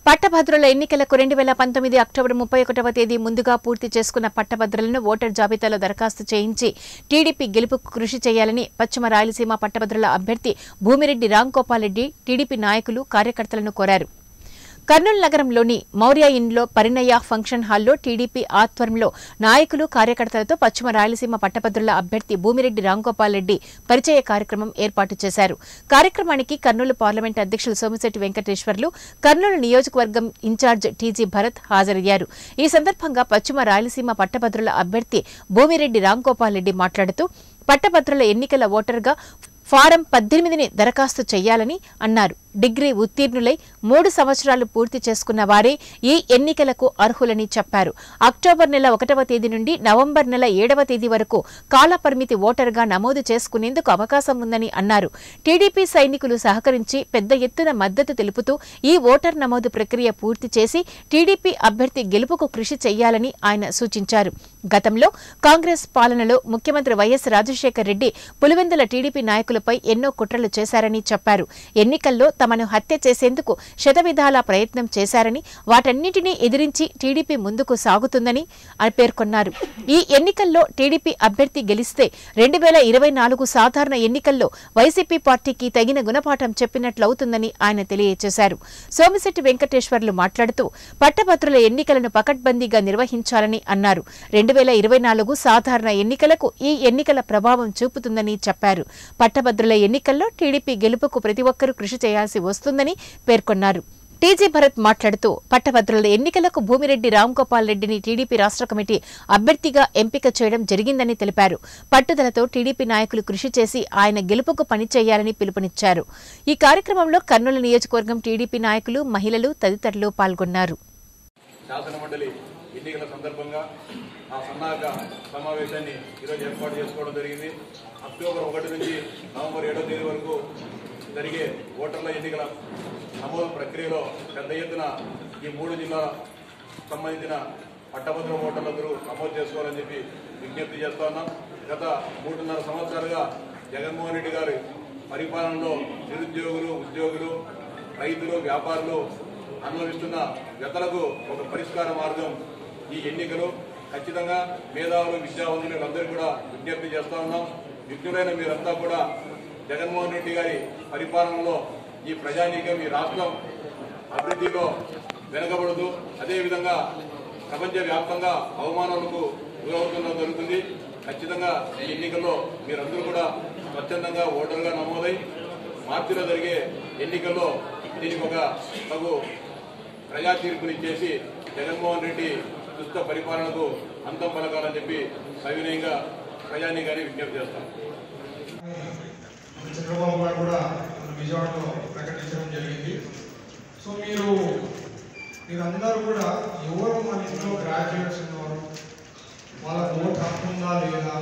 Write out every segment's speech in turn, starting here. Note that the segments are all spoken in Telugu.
పట్టభద్రుల ఎన్నికలకు రెండు వేల పంతొమ్మిది అక్టోబర్ ముప్పై ఒకటవ తేదీ ముందుగా పూర్తి చేసుకున్న పట్టభద్రులను ఓటర్ జాబితాలో దరఖాస్తు చేయించి టీడీపీ గెలుపుకు కృషి చేయాలని పశ్చిమ రాయలసీమ పట్టభద్రుల అభ్యర్థి భూమిరెడ్డి రాంగోపాల్ రెడ్డి టీడీపీ నాయకులు కార్యకర్తలను కోరారు కర్నూలు నగరంలోని మౌర్య ఇన్లో పరిణయ ఫంక్షన్ హాల్లో టీడీపీ ఆధ్వర్యంలో నాయకులు కార్యకర్తలతో పశ్చిమ రాయలసీమ పట్టభద్రుల అభ్యర్థి భూమిరెడ్డి రాంగోపాల్ రెడ్డి పరిచయ కార్యక్రమం ఏర్పాటు చేశారు కార్యక్రమానికి కర్నూలు పార్లమెంట్ అధ్యక్షులు సోమిశెట్టి వెంకటేశ్వర్లు కర్నూలు నియోజకవర్గం ఇన్ఛార్జ్ టీజీ భరత్ హాజరయ్యారు ఈ సందర్భంగా పశ్చిమ రాయలసీమ పట్టభద్రుల అభ్యర్థి భూమిరెడ్డి రాంగోపాల్ రెడ్డి మాట్లాడుతూ పట్టభద్రుల ఎన్నికల ఓటర్గా ఫారం పద్దెనిమిదిని దరఖాస్తు చేయాలని అన్నారు డిగ్రీ ఉత్తీర్ణులై మూడు సంవత్సరాలు పూర్తి చేసుకున్న వారే ఈ ఎన్నికలకు అర్హులని చెప్పారు అక్టోబర్ నెల ఒకటవ తేదీ నుండి నవంబర్ నెల ఏడవ తేదీ వరకు కాలపరిమితి ఓటరుగా నమోదు చేసుకునేందుకు అవకాశం ఉందని అన్నారు టీడీపీ సైనికులు సహకరించి పెద్ద ఎత్తున మద్దతు తెలుపుతూ ఈ ఓటర్ నమోదు ప్రక్రియ పూర్తి చేసి టీడీపీ అభ్యర్థి గెలుపుకు కృషి చేయాలని ఆయన సూచించారు గతంలో కాంగ్రెస్ పాలనలో ముఖ్యమంత్రి వైఎస్ రాజశేఖర్ రెడ్డి పులివెందుల టీడీపీ నాయకులపై ఎన్నో కుట్రలు చేశారని చెప్పారు ఎన్నికల్లో తమను హత్య చేసేందుకు శతవిధాలా ప్రయత్నం చేశారని వాటన్నిటినీ ఎదిరించి టీడీపీ ముందుకు సాగుతుందని అని పేర్కొన్నారు ఈ ఎన్నికల్లో టీడీపీ అభ్యర్థి గెలిస్తే రెండు వేల ఇరవై నాలుగు సాధారణ ఎన్నికల్లో వైసీపీ పార్టీకి తగిన గుణపాఠం చెప్పినట్లవుతుందని ఆయన తెలియజేశారు సోమిశెట్టి వెంకటేశ్వర్లు మాట్లాడుతూ పట్టభద్రుల ఎన్నికలను పకడ్బందీగా నిర్వహించాలని అన్నారు రెండు వేల ఇరవై నాలుగు సాధారణ ఎన్నికలకు ఈ ఎన్నికల ప్రభావం చూపుతుందని చెప్పారు పట్టభద్రుల ఎన్నికల్లో టీడీపీ గెలుపుకు ప్రతి ఒక్కరూ కృషి చేయాల్సి వస్తుందని పేర్కొన్నారు టీజీ భరత్ మాట్లాడుతూ పట్టభద్రుల ఎన్నికలకు భూమిరెడ్డి రామ్గోపాల్ రెడ్డిని టీడీపీ రాష్ట్ర కమిటీ అభ్యర్థిగా ఎంపిక చేయడం జరిగిందని తెలిపారు పట్టుదలతో టీడీపీ నాయకులు కృషి చేసి ఆయన గెలుపుకు పనిచేయాలని పిలుపునిచ్చారు ఈ కార్యక్రమంలో కర్నూలు నియోజకవర్గం టీడీపీ నాయకులు మహిళలు తదితరులు పాల్గొన్నారు శాసనమండలి ఎన్నికల సందర్భంగా ఆ సన్నాహక సమావేశాన్ని ఈరోజు ఏర్పాటు చేసుకోవడం జరిగింది అక్టోబర్ ఒకటి నుంచి నవంబర్ ఏడో తేదీ వరకు జరిగే ఓటర్ల ఎన్నికల నమోదు ప్రక్రియలో పెద్ద ఎత్తున ఈ మూడు జిల్లాల సంబంధించిన పట్టభద్ర ఓటర్లందరూ నమోదు చేసుకోవాలని చెప్పి విజ్ఞప్తి చేస్తా ఉన్నాం గత మూడున్నర సంవత్సరాలుగా జగన్మోహన్ రెడ్డి గారి పరిపాలనలో నిరుద్యోగులు ఉద్యోగులు రైతులు వ్యాపారులు అనుభవిస్తున్న వ్యతలకు ఒక పరిష్కార మార్గం ఈ ఎన్నికలు ఖచ్చితంగా మేధావులు విద్యావంతులు అందరూ కూడా విజ్ఞప్తి చేస్తా ఉన్నాం విజ్ఞులైన మీరంతా కూడా జగన్మోహన్ రెడ్డి గారి పరిపాలనలో ఈ ప్రజానీకం ఈ రాష్ట్రం అభివృద్ధిలో వెనకబడదు అదేవిధంగా ప్రపంచ వ్యాప్తంగా అవమానాలకు గురవుతున్న జరుగుతుంది ఖచ్చితంగా ఈ ఎన్నికల్లో మీరందరూ కూడా స్వచ్ఛందంగా ఓటర్గా నమోదై మార్చిలో జరిగే ఎన్నికల్లో దీనికి ఒక తగు ప్రజా తీర్పునిచ్చేసి జగన్మోహన్ రెడ్డి దుష్ట పరిపాలనకు అంతం పలకాలని చెప్పి సవినయంగా ప్రజానీకాన్ని విజ్ఞప్తి చేస్తాం చంద్రబాబు గారు కూడా మన విజయవాడలో ప్రకటించడం జరిగింది సో మీరు మీరందరూ కూడా ఎవరు మన ఇంట్లో గ్రాడ్యుయేట్స్ ఉన్నారు వాళ్ళ ఓట్ హక్కు ఉందా లేదా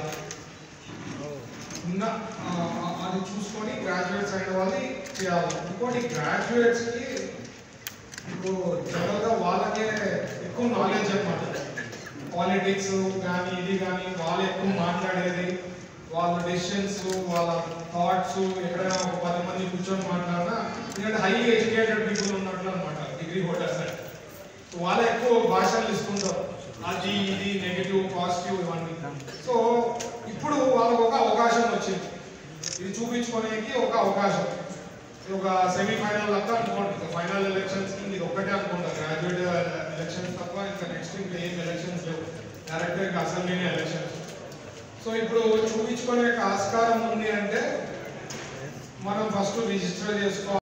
ఉన్న ఆ, ఆ, అది చూసుకొని గ్రాడ్యుయేట్స్ అయిన వాళ్ళని చేయాలి ఇంకోటి గ్రాడ్యుయేట్స్కి ఇప్పుడు జనరల్గా వాళ్ళకే ఎక్కువ నాలెడ్జ్ అన్నమాట పాలిటిక్స్ కానీ ఇది కానీ వాళ్ళు ఎక్కువ మాట్లాడేది వాళ్ళ డెసిషన్స్ వాళ్ళ థాట్స్ ఎక్కడైనా ఒక పది మంది కూర్చొని మాట్లాడినా ఎందుకంటే హైలీ ఎడ్యుకేటెడ్ పీపుల్ ఉన్నట్లు అనమాట డిగ్రీ హోల్డర్స్ అంటే సో వాళ్ళే ఎక్కువ భాషలు ఇస్తుంటారు అది ఇది నెగిటివ్ పాజిటివ్ ఇవన్నీ సో ఇప్పుడు వాళ్ళకు ఒక అవకాశం వచ్చింది ఇది చూపించుకోవడానికి ఒక అవకాశం ఇది ఒక సెమీఫైనల్ లెక్క అనుకోండి ఫైనల్ ఎలక్షన్స్ కి ఇది ఒక్కటే అనుకుంటా గ్రాడ్యుయేట్ ఎలక్షన్స్ తప్ప ఇంకా నెక్స్ట్ ఇంకా ఏం ఎలక్షన్స్ లేవు డైరెక్ట్ ఇంకా అసెంబ్లీనే ఎలక్షన్స్ సో ఇప్పుడు చూపించుకునే ఆస్కారం ఉంది అంటే మనం ఫస్ట్ రిజిస్టర్ చేసుకోవాలి